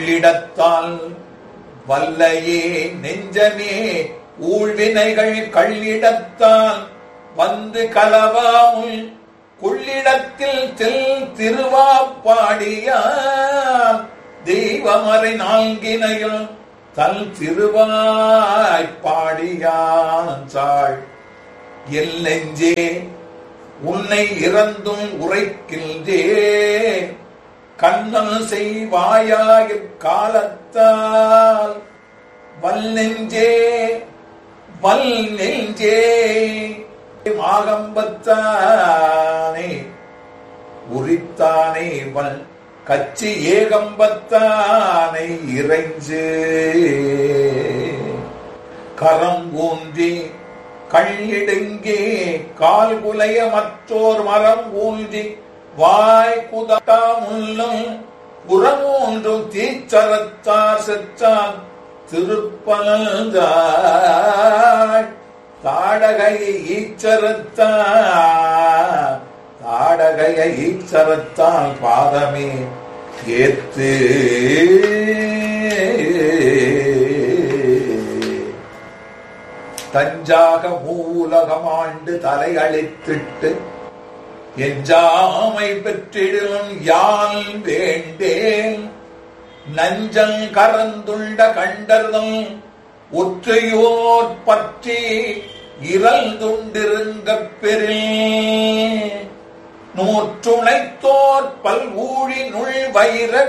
இடத்தால் வல்லையே நெஞ்சமே ஊழ்வினைகள் கள்ளிடத்தால் வந்து கலவாமுள் கொள்ளிடத்தில் தெல் திருவாப்பாடியான் தெய்வமறை நான்கினையும் தல் திருவாய்ப்பாடியான் சாள் எல் நெஞ்சே உன்னை இறந்தும் உரைக்கின்றே கண்ணல் செய்வாயாயிற் காலத்தால் வல் நெஞ்சே வல் நெஞ்சே மாகம்பத்தானே உரித்தானே வல் கச்சி ஏகம்பத்தானை இறைஞ்சு கரம் ஊன்றி கள்ளிடுங்கே கால் குலைய மற்றோர் மரம் ஊன்றி வாய் குதா முள்ளும் புறமூன்றும் தீச்சரத்தார் செற்றான் திருப்பனந்தாள் தாடகையை ஈச்சரத்தான் தாடகையை ஈச்சரத்தான் பாதமே ஏத்து தஞ்சாக மூலகமாண்டு தலையளித்திட்டு எஞ்சாமை பெற்றிடும் யான் வேண்டேன் நஞ்சங் கரந்துண்ட கண்டர்தம் ஒற்றையோர் பற்றி இறந்துண்டிருங்க பெறில் நூற்றுணைத்தோர் பல்வூழி நுள் வைர